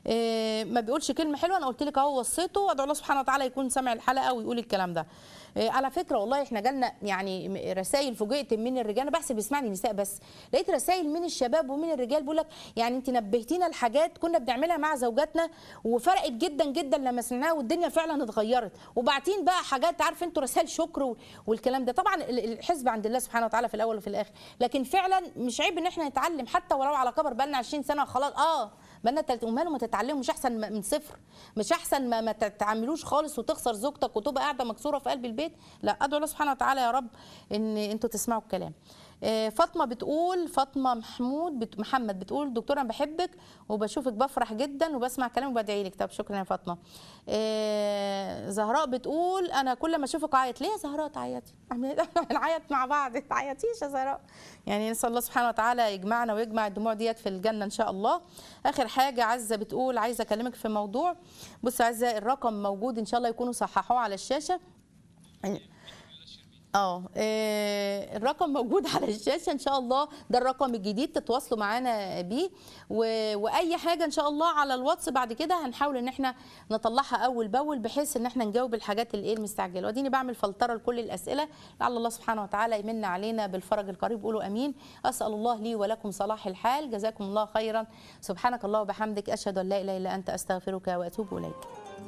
إيه ما بيقولش كلمه حلوه انا قلت لك اهو وصيته وادعو الله سبحانه وتعالى يكون سامع الحلقه ويقول الكلام ده إيه على فكره والله احنا جالنا يعني رسائل فوجئت من الرجال انا بحسب بيسمعني نساء بس لقيت رسائل من الشباب ومن الرجال بيقول لك يعني انت نبهتينا لحاجات كنا بنعملها مع زوجاتنا وفرقت جدا جدا لما سمعناها والدنيا فعلا اتغيرت وبعتين بقى حاجات عارف انتوا رسائل شكر و- والكلام ده طبعا ال- الحزب عند الله سبحانه وتعالى في الاول وفي الاخر لكن فعلا مش عيب ان احنا نتعلم حتى ولو على كبر بقالنا 20 سنه خلاص اه بقالنا تلت وماله ما تتعلموا مش احسن ما- من صفر مش احسن ما ما تتعاملوش خالص وتخسر زوجتك وتبقى قاعده مكسوره في قلب البيت لا ادعو الله سبحانه وتعالى يا رب ان انتوا تسمعوا الكلام آه، فاطمه بتقول فاطمه محمود بت محمد بتقول دكتوره انا بحبك وبشوفك بفرح جدا وبسمع كلامك وبدعي لك طب شكرا يا فاطمه آه، زهراء بتقول انا كل ما اشوفك اعيط ليه يا زهراء تعيطي نعيط مع بعض ما تعيطيش يا زهراء يعني نسال الله سبحانه وتعالى يجمعنا ويجمع الدموع ديت في الجنه ان شاء الله اخر حاجه عزه بتقول عايزه اكلمك في موضوع بص يا عزه الرقم موجود ان شاء الله يكونوا صححوه على الشاشه اه آه، الرقم موجود على الشاشه ان شاء الله ده الرقم الجديد تتواصلوا معانا بيه و... واي حاجه ان شاء الله على الواتس بعد كده هنحاول ان احنا نطلعها اول باول بحيث ان احنا نجاوب الحاجات الايه المستعجله واديني بعمل فلتره لكل الاسئله لعل الله سبحانه وتعالى يمن علينا بالفرج القريب قولوا امين اسال الله لي ولكم صلاح الحال جزاكم الله خيرا سبحانك الله وبحمدك اشهد ان لا اله الا انت استغفرك واتوب اليك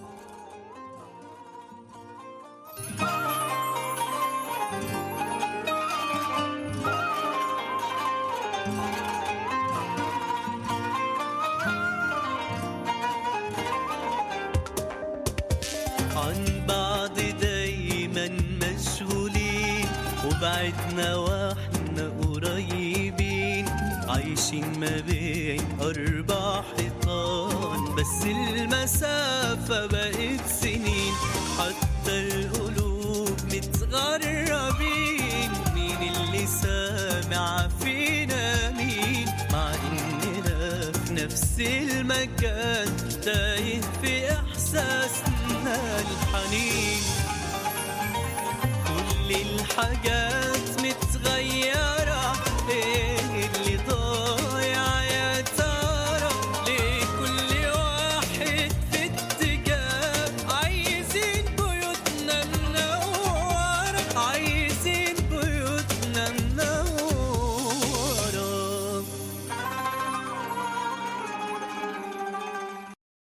عن بعض دايما مشغولين وبعدنا واحنا قريبين عايشين ما بين أربع حيطان بس المسافة بقت سنين حتى القلوب متغربين مين اللي سامع فينا مين مع إننا في نفس المكان تايه في إحساسنا الحنين كل الحاجات متغيرة